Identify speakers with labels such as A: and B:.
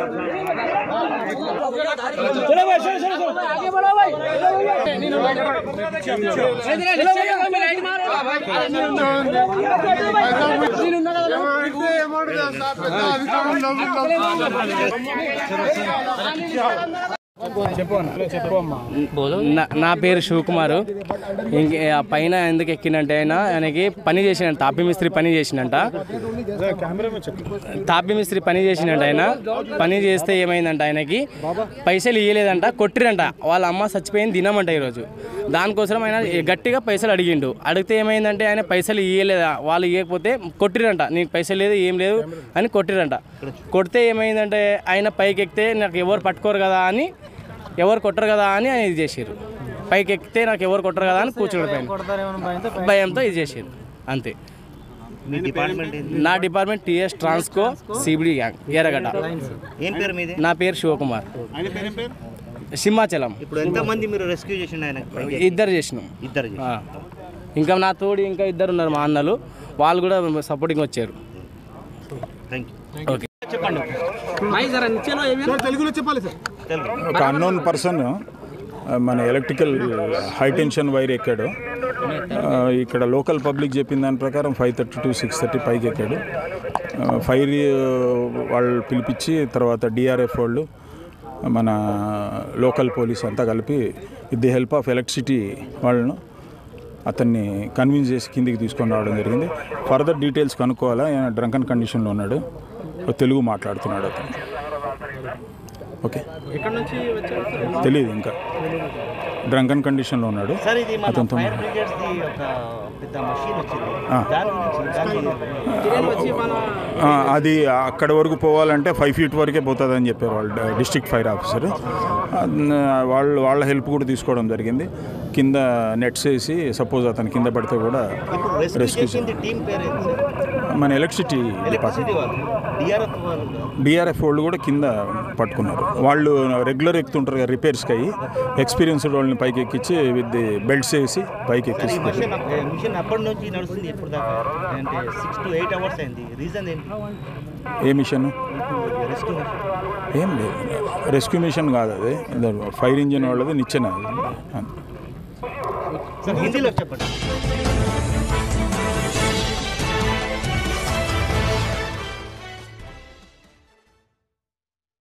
A: నా- నా పేరు శివకుమారు ఇంక ఆ పైన ఎందుకు ఎక్కినంటే ఆయన ఆయనకి పని చేసినంట తాపి మిస్త్రి పని చేసినంట తాపి మిస్త్రి పని చేసినంట ఆయన పని చేస్తే ఏమైందంట ఆయనకి పైసలు ఇవ్వలేదంట కొట్టిరంట వాళ్ళ అమ్మ చచ్చిపోయింది తినమంట ఈరోజు దానికోసం ఆయన గట్టిగా పైసలు అడిగిండు అడిగితే ఏమైందంటే ఆయన పైసలు ఇవ్వలేదా వాళ్ళు ఇవ్వకపోతే కొట్టిరంట నీకు పైసలు లేదు ఏం లేదు అని కొట్టిరంట కొడితే ఏమైందంటే ఆయన పైకి ఎక్కితే నాకు ఎవరు పట్టుకోరు కదా అని ఎవరు కొట్టరు కదా అని ఆయన ఇది చేసారు పైకి ఎక్కితే నాకు ఎవరు కొట్టరు కదా అని కూర్చోడు పైన భయంతో ఇది చేసారు అంతే
B: మీ డిపార్ట్మెంట్ ఏంది?
A: నా department TS Transco CBD gang Erragadda
B: ఏం పేరు మీది
A: నా పేరు శివకుమార్ సింహాచలం
B: ఇప్పుడు ఎంత మంది మీరు రెస్క్యూ చేసిండు ఆయన
A: ఇద్దరు చేసినాం
B: ఇద్దరు చేసిండు.
A: ఆ. ఇంకా నా తోడు ఇంకా ఇద్దరు ఉన్నారు మా అన్నలు వాళ్ళు కూడా సపోర్టింగ్ వచ్చారు
B: థ్యాంక్ యూ
A: ఓకే
B: చెప్పండి తెలుగు
C: ఒక అన్నోన్ పర్సన్ మన ఎలక్ట్రికల్ హై టెన్షన్ వైర్ ఎక్కాడు ఆ, ఇక్కడ లోకల్ పబ్లిక్ చెప్పిన దాని ప్రకారం five thirty to six thirty పైకి ఎక్కాడు ఆ, ఫైర్ వాళ్ళు పిలిపించి తర్వాత డిఆర్ఎఫ్ వాళ్ళు మన లోకల్ పోలీస్ అంతా కలిపి with the help of electricity వాళ్ళను అతన్ని కన్విన్స్ చేసి కిందికి తీసుకొని రావడం జరిగింది ఫర్దర్ డీటెయిల్స్ కనుక్కోవాలా ఆయన డ్రంకన్ కండిషన్లో ఉన్నాడు తెలుగు మాట్లాడుతున్నాడు అతను ఓకే తెలియదు ఇంకా డ్రంకన్ కండిషన్లో ఉన్నాడు
B: సార్ ఇది మన
C: అతనితో
B: ఫైర్ బ్రిగేడ్స్ ది ఒక పెద్ద మషీన్ వచ్చింది
C: ఆ.
B: దాని గురించి దాని
C: ఆ, అది అక్కడి వరకు పోవాలంటే ఫైవ్ ఫీట్ వరకే పోతుంది అని చెప్పారు వాళ్ళు డిస్ట్రిక్ట్ ఫైర్ ఆఫీసర్ వాళ్ళు వాళ్ళ హెల్ప్ కూడా తీసుకోవడం జరిగింది కింద నెట్స్ వేసి సపోజ్ అతను కింద పడితే కూడా
B: ఇప్పుడు రెస్క్యూ
C: రెస్క్యూ
B: చేసింది టీం పేరు ఏంటి
C: మన ఎలక్ట్రిసిటీ
B: ఎలక్ట్రిసిటీ వాళ్ళు డిఆర్ఎఫ్ వాళ్ళు
C: డిఆర్ఎఫ్ వాళ్ళు కూడా కింద పట్టుకున్నారు వాళ్ళు రెగ్యులర్ ఎక్కుతుంటారు కదా రిపేర్స్కి అయ్యి ఎక్స్పీరియన్స్డ్ వాళ్ళని పైకి ఎక్కించి విత్ ది బెల్ట్స్ వేసి పైకి
B: సార్ ఈ
C: ఎక్కిస్తారు
B: మిషన్ మిషన్ అప్పటి నుంచి నడుస్తుంది ఎప్పుడు దాకా అంటే సిక్స్ టు ఎయిట్ అవర్స్ అయింది రీజన్ ఏంటి
C: ఏ మిషన్
B: రెస్క్యూ మిషన్
C: ఏం లేదు రెస్క్యూ మిషన్ కాదు అది ఇది ఫైర్ ఇంజిన్ వాళ్ళది నిచ్చెన అది అంతే.
B: సార్ హిందీలో చెప్పండి